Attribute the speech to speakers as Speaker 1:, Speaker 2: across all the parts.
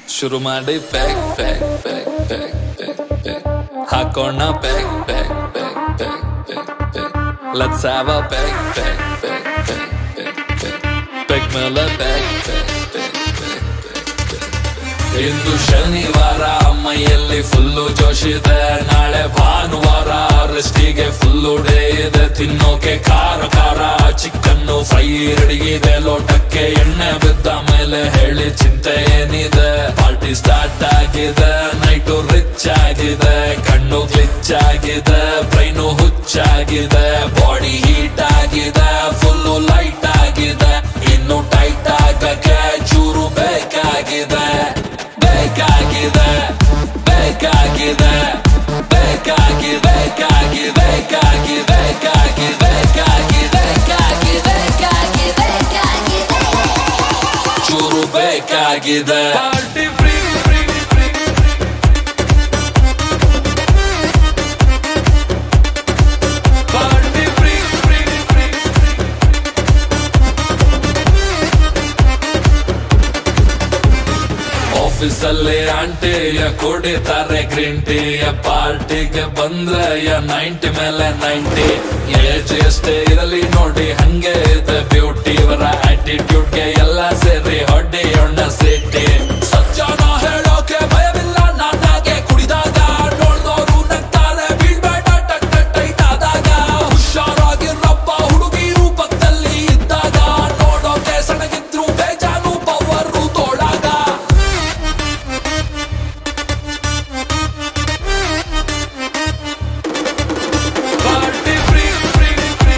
Speaker 1: ಶುರು ಮಾಡಿ pack pack pack pack pack pack ಹಾಕೋಣ pack pack pack pack pack pack let's have a pack pack pack pack pack pack pack ಮೇಲೆ pack pack pack pack ಇಂದು ಶನಿವಾರ ಅಮ್ಮಯ್ಯಲ್ಲಿ full ಜೋಶಿದೆ ನಾಳೆ ಭಾನುವಾರ ರೆಸ್ಟಿಗೆ ಫುಲ್ಲು ಡೇ ಇದೆ ತಿನ್ನೋಕೆ ಖಾರ ಖಾರ ಚಿಕನ್ನು ಫ್ರೈ ರೆಡಿ ಇದೆ ಲೋಟಕ್ಕೆ ಎಣ್ಣೆ ಬಿದ್ದ ಮೇಲೆ ಹೇಳಿ ಚಿಂತೆ ಏನಿದೆ ಪಾರ್ಟಿ ಸ್ಟಾರ್ಟ್ ಆಗಿದೆ ನೈಟು ರಿಚ್ ಆಗಿದೆ ಕಣ್ಣು ಗ್ಲಿಚ್ ಆಗಿದೆ ಬ್ರೈನು ಹುಚ್ಚಾಗಿದೆ ಬಾಡಿ ಹೀಟ್ ಆಗಿದೆ ಫುಲ್ಲು ಲೈಟ್ ಆಗಿದೆ ಇನ್ನು ಟೈಟ್ ಆಗಕ್ಕೆ ಚೂರು ಬೇಕಾಗಿದೆ ಬೇಕಾಗಿದೆ ಬೇಕಾಗಿದೆ ಬೇಕಾಗಿ ಬೇಕಾಗಿ ಬೇಕಾಗಿ ಬೇಕಾಗಿ ಬೇಕಾಗಿ ಬೇಕಾಗಿ ಬೇಕಾಗಿ ಚೂರು ಬೇಕಾಗಿದೆ party free free free party free free free ಆಫೀಸಲ್ಲಿ ಆಂಟಿಯ ಕುಡಿತಾರೆ ಗ್ರೀನ್ ಟೀಯ ಪಾರ್ಟಿಗೆ ಬಂದ್ರೆ ನೈಂಟಿ ಮೇಲೆ ನೈಂಟಿ ಏಜ್ ಎಷ್ಟೇ ಇರಲಿ ನೋಡಿ ಹಂಗೆ ಇದೆ ಬ್ಯೂಟಿ ಇವರ ಆಟಿಟ್ಯೂಡ್ಗೆ ಎಲ್ಲ ಸೇರಿ ಹೊಡ್ಡಿ ಒಣ್ಣ ಸಿಟಿ ಸಜ್ಜನ ಹೇಳೋಕೆ ಭಯವಿಲ್ಲ ನಾನಾಗೆ ಕುಡಿದಾಗ ನೋಡ್ದೋರು ನಗ್ತಾರೆ ಬೀಳ್ಬೇಡ ಟಕ್ ಟಕ್ ಟೈಟ್ ಆದಾಗ ಹುಷಾರಾಗಿರಪ್ಪ ಹುಡುಗಿ ರೂಪದಲ್ಲಿ ಇದ್ದಾಗ ನೋಡೋಕೆ ಸಣಗಿದ್ರು ಬೇಜಾನು ಪವರು ತೋಳಾಗ ಪಾರ್ಟಿ ಫ್ರೀ ಫ್ರೀ ಫ್ರೀ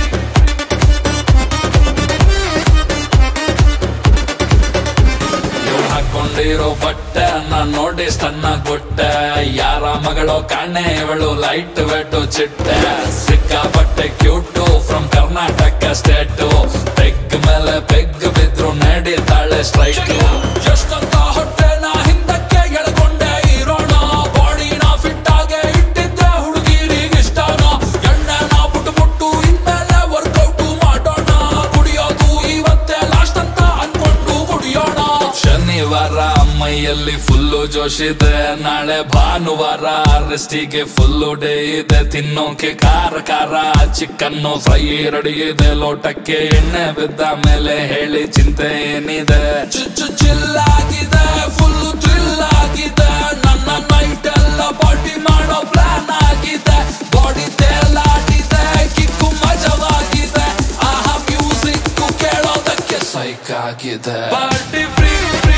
Speaker 1: ಇವ್ಳು ಹಾಕೊಂಡಿರೋ ಬಟ್ಟೆ ನಾನ್ ನೋಡಿ ಸ್ಟನ್ನ ಕೊಟ್ಟೆ ಯಾರ ಮಗಳೋ ಕಾಣೆ ಇವಳು ಲೈಟ್ ವೆಟ್ ಚಿಟ್ಟೆ ಸಿಕ್ಕಾಪಟ್ಟೆ cute from Karnataka state peg ಮೇಲೆ ಪೆಗ್ ಬಿದ್ರು ನಡೀತಾಳೆ ಸ್ಟ್ರೈಟ್ ಎಷ್ಟಂತ ಹೊಟ್ಟೆನ ಹಿಂದಕ್ಕೆ ಎಳ್ಕೊಂಡೆ ಇರೋಣ ಬಾಡಿನ ಫಿಟ್ ಆಗಿ ಇಟ್ಟಿದ್ದೆ ಹುಡುಗಿರಿಗೆ ಇಷ್ಟನೋ ಎಣ್ಣೆನ ಬುಟ್ಟು ಬುಟ್ಟು ಇನ್ಮೇಲೆ ವರ್ಕೌಟ್ ಮಾಡೋಣ ಕುಡಿಯೋದು ಇವತ್ತೇ ಲಾಸ್ಟ್ ಅಂತ ಅನ್ಕೊಂಡು ಕುಡಿಯೋಣ ಶನಿವಾರ ಅಮ್ಮಯ್ಯಲ್ಲಿ ಫುಲ್ಲು ಜೋಶಿದೆ ನಾಳೆ ಭಾನುವಾರ ರೆಸ್ಟಿಗೆ ಫುಲ್ಲು ಡೇ ಇದೆ ತಿನ್ನೋಕೆ ಖಾರ ಖಾರ ಚಿಕನ್ನು ಫ್ರೈ ರೆಡಿ ಇದೆ ಲೋಟಕ್ಕೆ ಎಣ್ಣೆ ಬಿದ್ದ ಮೇಲೆ ಹೇಳಿ ಚಿಂತೆ ಏನಿದೆ ಚುಚ್ಚು ಚಿಲ್ಲಾಗಿದೆ ಫುಲ್ಲು ಥ್ರಿಲ್ ಆಗಿದೆ ನನ್ನ ನೈಟ್ ಎಲ್ಲ ಪಾರ್ಟಿ ಮಾಡೋ ಪ್ಲಾನ್ ಆಗಿದೆ ಬಾಡಿ ತೇಲಾಡಿದೆ ಕಿಕ್ಕು ಮಜವಾಗಿದೆ ಆಹಾ ಮ್ಯೂಸಿಕ್ ಕೇಳೋದಕ್ಕೆ ಸೈಕ್ ಆಗಿದೆ ಪಾರ್ಟಿ ಫ್ರೀ ಫ್ರೀ